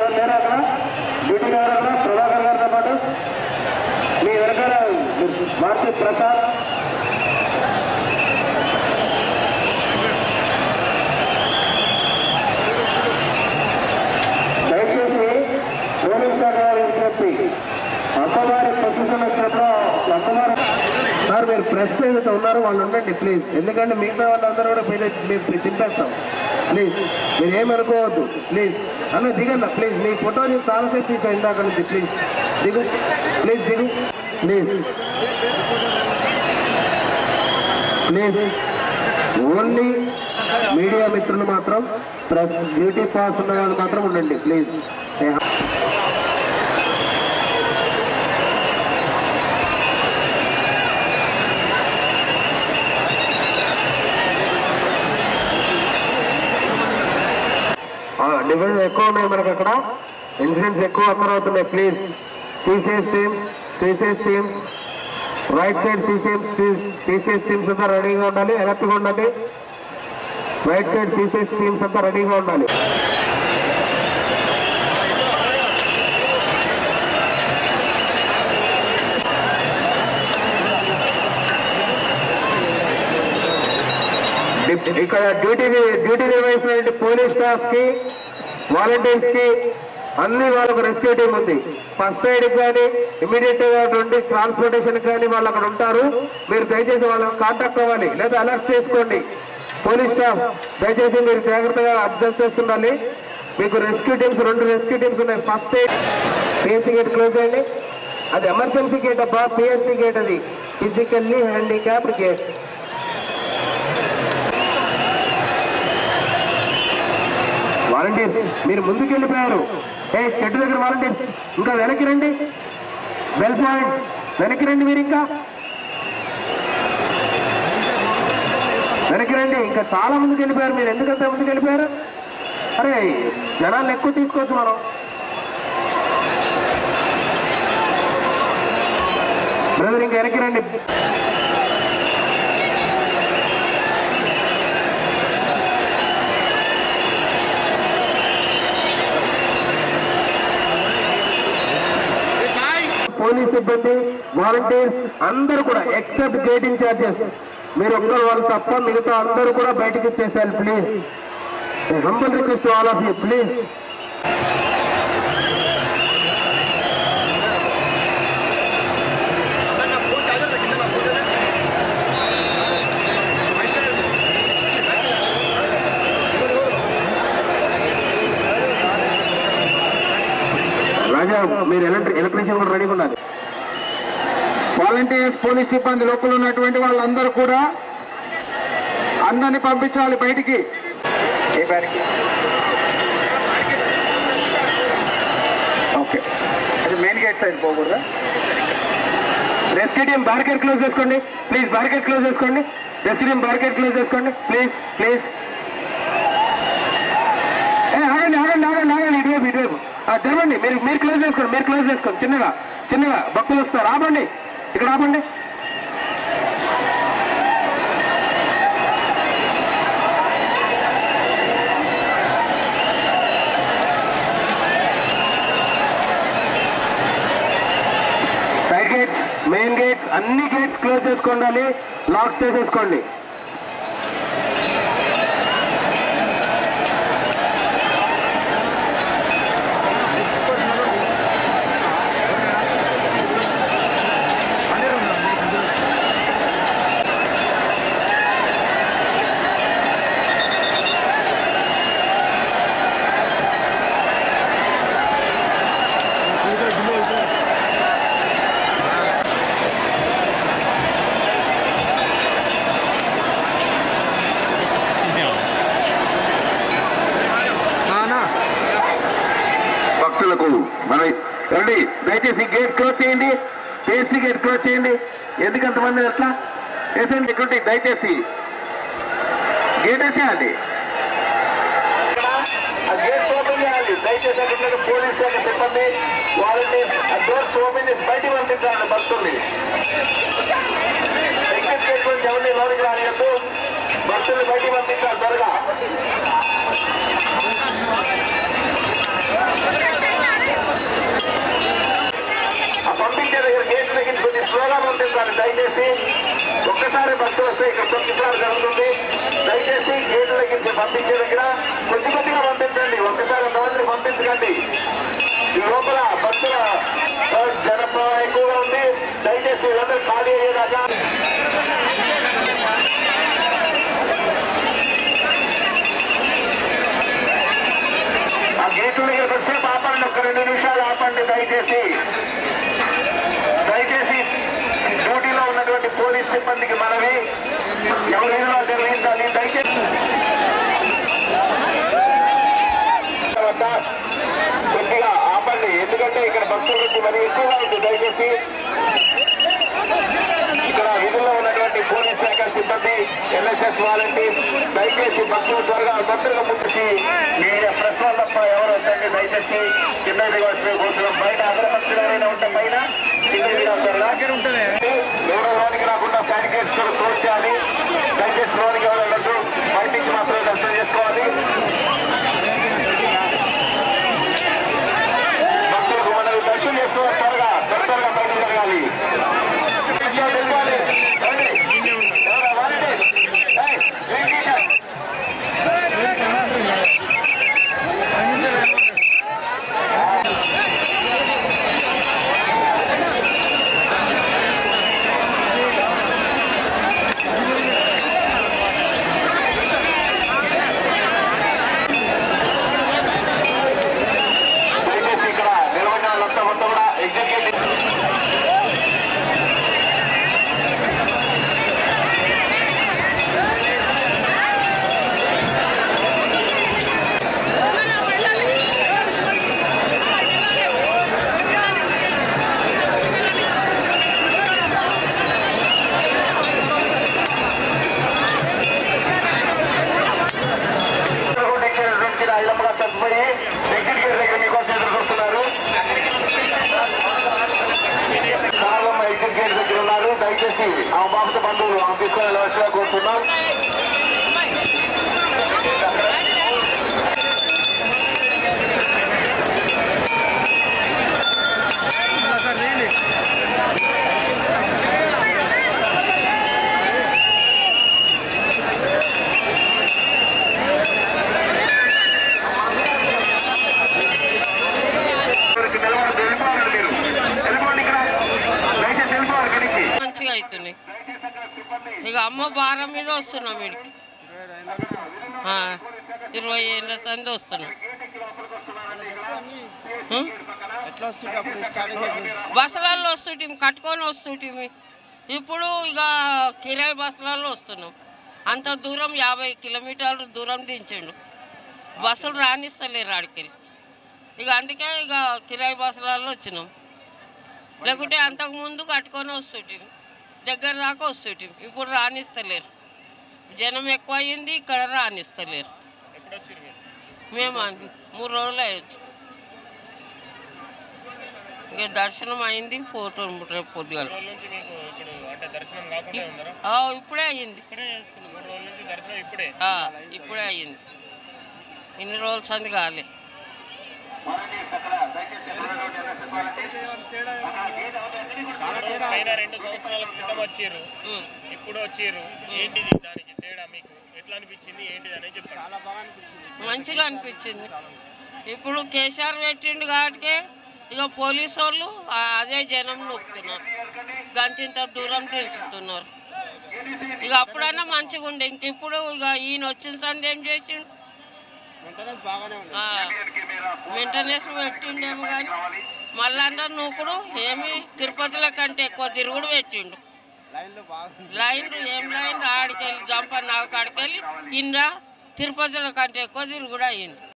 లేరా అక్కడ డ్యూటీ గారు అక్కడ ప్రభాకర్ గారితో పాటు మీ వెనకాల మారుతి ప్రసాద్ దయచేసి పోలీస్ శాఖ వారికి చెప్పి అమ్మవారి పొజిషన్ వచ్చినప్పుడు అమ్మవారి సార్ మీరు ప్రెస్ ఏదైతే ఉన్నారో వాళ్ళు ఉండండి ప్లీజ్ ఎందుకంటే మిగతా వాళ్ళందరూ కూడా మీరు మేము చింపేస్తాం ప్లీజ్ మీరు ఏమనుకోవద్దు ప్లీజ్ అన్న దిగండి ప్లీజ్ మీ ఫోటో నేను చాలాసేపు తీసా ఇందాక నుంచి ప్లీజ్ దిగు ప్లీజ్ దిగు ప్లీజ్ ప్లీజ్ ఓన్లీ మీడియా మిత్రులు మాత్రం ప్రెస్ డ్యూటీ పాస్ ఉన్న వాళ్ళు మాత్రం ఉండండి ప్లీజ్ డిఫరెన్స్ ఎక్కువ ఉన్నాయి మనకి అక్కడ ఇన్సిడెంట్స్ ఎక్కువ అక్కడ అవుతున్నాయి please TCS teams TCS teams right side TCS TCS teams అంతా రెడీగా ఉండాలి ఎలర్ట్గా ఉండాలి రైట్ సైడ్ టీసీఎస్ టీమ్స్ అంతా రెడీగా ఉండాలి డిప్- ఇక్కడ డ్యూటీ డ్యూటీ నిర్వహిస్తున్న పోలీస్ స్టాఫ్ కి వాలంటీర్స్ కి అన్ని వాళ్ళకు రెస్క్యూ టీం ఉంది ఫస్ట్ ఎయిడ్ కానీ ఇమీడియట్ గా నుండి ట్రాన్స్పోర్టేషన్ కానీ వాళ్ళు అక్కడ ఉంటారు మీరు దయచేసి వాళ్ళని కాంటాక్ట్ అవ్వాలి లేదా అలర్ట్ చేసుకోండి పోలీస్ స్టాఫ్ దయచేసి మీరు జాగ్రత్తగా అబ్జర్వ్ చేస్తుండాలి మీకు రెస్క్యూ టీమ్స్ రెండు రెస్క్యూ టీమ్స్ ఉన్నాయి first aid PSC gate close చేయండి అది ఎమర్జెన్సీ గేట్ అబ్బా పిఎస్సీ గేట్ అది ఫిజికల్లీ హ్యాండిక్యాప్డ్ గేట్ వాలంటీర్స్ మీరు ముందుకు వెళ్ళిపోయారు ఏ చెట్టు దగ్గర వాలంటీర్స్ ఇంకా వెనక్కి రండి వెల్ పాయింట్ వెనక్కి రండి మీరు ఇంకా వెనక్కి రండి ఇంకా చాలా ముందుకు వెళ్ళిపోయారు మీరు ఎందుకంత ముందుకు వెళ్ళిపోయారు అరే జనాలు ఎక్కువ తీసుకోవచ్చు మనం బ్రదర్ ఇంకా వెనక్కి రండి పోలీస్ సిబ్బంది వాలంటీర్స్ అందరూ కూడా ఎక్సెప్ట్ గేట్ ఇన్ఛార్జెస్ మీరు ఒక్కరు వాళ్ళు తప్ప మిగతా అందరూ కూడా బయటకు ఇచ్చేసారు please humble request all of you please Raja మీరు ఎలక్ట్రి ఎలక్ట్రీషియన్ కూడా రెడీగా ఉండాలి వాలంటీర్స్ పోలీస్ సిబ్బంది లోపల ఉన్నటువంటి వాళ్ళందరూ కూడా అందరిని పంపించాలి బయటికి ఏ బ్యారికి ఓకే అది మెయిన్ గేట్ సైడ్ పోకూడదా రెస్క్యూ టీమ్ బ్యారికేడ్ క్లోజ్ చేసుకోండి ప్లీజ్ బ్యారికేడ్ క్లోజ్ చేసుకోండి రెస్క్యూ టీమ్ బ్యారికేడ్ క్లోజ్ చేసుకోండి ప్లీజ్ ప్లీజ్ ఏ ఆగండి ఆగండి ఆగండి ఆగండి ఇటువైపు ఇటువైపు ఆ, జరగండి మీరు మీరు క్లోజ్ చేసుకోండి మీరు క్లోజ్ చేసుకోండి చిన్నగా చిన్నగా భక్తులు వస్తారు ఆపండి ఇక్కడ ఆపండి సైడ్ గేట్స్ మెయిన్ గేట్స్ అన్ని గేట్స్ క్లోజ్ చేసుకోండి లాక్ చేసేసుకోండి భక్తులకు మన రండి దయచేసి గేట్ క్లోజ్ చేయండి ఏసీ గేట్ క్లోజ్ చేయండి ఎందుకు అంతమంది అట్లా వేసండి ఇటువంటి దయచేసి గేట్ వేసేయండి గేట్స్ ఓపెన్ చేయాలి దయచేసి అక్కడ పోలీస్ శాఖ సిబ్బంది వాలంటీర్స్ ఆ డోర్స్ ఓపెన్ చేసి బయటికి పంపించాలి భక్తుల్ని ఎగ్జిట్ గేట్ నుంచి ఎవరిని లోనికి రానియద్దు భక్తుల్ని బయటికి పంపించాలి త్వరగా దయచేసి ఒక్కసారి బస్సు వస్తే ఇక్కడ తొక్కిసారి జరుగుతుంది దయచేసి గేట్ల దగ్గరికి పంపించే దగ్గర కొద్ది కొద్దిగా పంపించండి ఒక్కసారి అందరినీ పంపించకండి ఈ లోపల బస్సుల ఆ, జనప్రవాహం ఎక్కువగా ఉంది దయచేసి వీళ్ళందరూ ఖాళీ అయ్యేదాకా ఆ గేట్ల దగ్గర వచ్చేపు ఆపండి ఒక రెండు నిమిషాలు ఆపండి దయచేసి దయచేసి డ్యూటీలో ఉన్నటువంటి పోలీస్ సిబ్బందికి మనవి ఎవరైనా నిర్వహించాలి దయచేసి తర్వాత కొద్దిగా ఆపండి ఎందుకంటే ఇక్కడ భక్తుల నుంచి మరి ఎక్కువగా ఉంది దయచేసి ఇక్కడ విధుల్లో ఉన్నటువంటి పోలీస్ శాఖ సిబ్బంది ఎన్ఎస్ఎస్ వాలంటీర్ దయచేసి భక్తులు త్వరగా తొందరగా ముందుకి మీరు ప్రశ్నలు తప్ప ఎవరు వద్దండి దయచేసి కింద దిగవలసిన కూర్చున్నాం బయట అగ్రపక్షులు ఎవరైనా ఉంటే పైన కింద దిగవలసిన ఎవరో లోనికి రాకుండా శానిటైజ్ కూడా క్లోజ్ చేయాలి దయచేసి లోనికి ఎవరు వెళ్ళద్దు బయట నుంచి మాత్రమే దర్శనం చేసుకోవాలి భక్తులకు మనం దర్శనం చేసుకోవాలి త్వరగా త్వరగా బయట జరగాలి దయచేసి ఇక్కడ నిలబడిన వాళ్ళంతా మొత్తం కూడా ఎగ్జిక్యూటివ్ నుంచి ఐదమ్మగా తగ్గిపోయి ఎగ్జిక్యూటివ్ దగ్గర మీకోసం ఎదురు చూస్తున్నారు కాలమ్మ ఎగ్జిక్యూటివ్ దగ్గర ఉన్నారు దయచేసి ఆ బాబుతో బంధువులు ఆమె తీసుకొని వెళ్ళవచ్చుగా కోరుతున్నాం ఇక్కడికి నిలబడి వెళ్ళిపోవాలి మీరు వెళ్ళిపోండి ఇక్కడ దయచేసి వెళ్ళిపోవాలి ఇక్కడికి మంచిగా అవుతున్నాయి ఇక అమ్మ భారం మీద వస్తున్నాం వీడికి ఆ, ఇరవై ఏళ్ళ సంది వస్తున్నాం ఉం? ఎట్లా వస్తుంటే అప్పుడు స్టార్టింగ్ చేసింది బస్సులలో వస్తుంటిమి కట్టుకొని వస్తుంటిమి ఇప్పుడు ఇక కిరాయి బస్సులలో వస్తున్నాం అంత దూరం యాభై కిలోమీటర్లు దూరం దించిండు బస్సులు రానిస్తలేరు ఆడికెళ్ళి ఇక అందుకే ఇక కిరాయి బస్సులలో వచ్చినాం లేకుంటే అంతకు ముందు కట్టుకొని వస్తుంటిమి దగ్గర దాకా వస్తుంటిమి ఇప్పుడు రానిస్తలేరు జనం ఎక్కువ అయింది ఇక్కడ రానిస్తలేరు మేము అంది- మూడు రోజులు అయ్యొచ్చు ఇక దర్శనం అయింది పోతాం రేపు పొద్దుగాల రోజుల నుంచి మీకు ఇప్పుడు అంటే దర్శనం కాకుండా ఉన్నారా ఆ, ఇప్పుడే అయ్యింది ఇప్పుడే చేసుకున్నాం మూడు రోజుల నుంచి దర్శనం ఇప్పుడే ఆ, ఇప్పుడే అయ్యింది ఇన్ని రోజులు సంది కాలే చాలా తేడా పైన రెండు సంవత్సరాల క్రితం వచ్చిర్రు ఉం. ఇప్పుడు వచ్చిర్రు ఏంటిది దానికి తేడా మీకు ఎట్లా అనిపించింది ఏంటిది అనేది చెప్పండి చాలా బాగా అనిపించింది మంచిగా అనిపించింది ఇప్పుడు కేసీఆర్ పెట్టిండు కాబట్టి ఇక పోలీసు వాళ్ళు ఆ అదే జనం నొక్కుతున్నారు గంతింత దూరం తెలుసుతున్నారు ఇక అప్పుడైనా మంచిగా ఉండే ఇంక ఇప్పుడు ఇక ఈయన వచ్చిన సంది ఏం చేసిండు మెయింటెనెన్స్ బాగానే ఉంది మెయింటెనెన్స్ పెట్టిండేమో కానీ మళ్ళీ అందరు నూకుడు ఏమి తిరుపతిలో కంటే ఎక్కువ తిరుగుడు పెట్టిండు లైన్లో బాగా లైన్ ఏం లైన్ ఆడికెళ్ళి జంపర్ నావు కాడికెళ్ళి ఇందా తిరుపతిలో కంటే ఎక్కువ తిరుగుడు అయ్యింది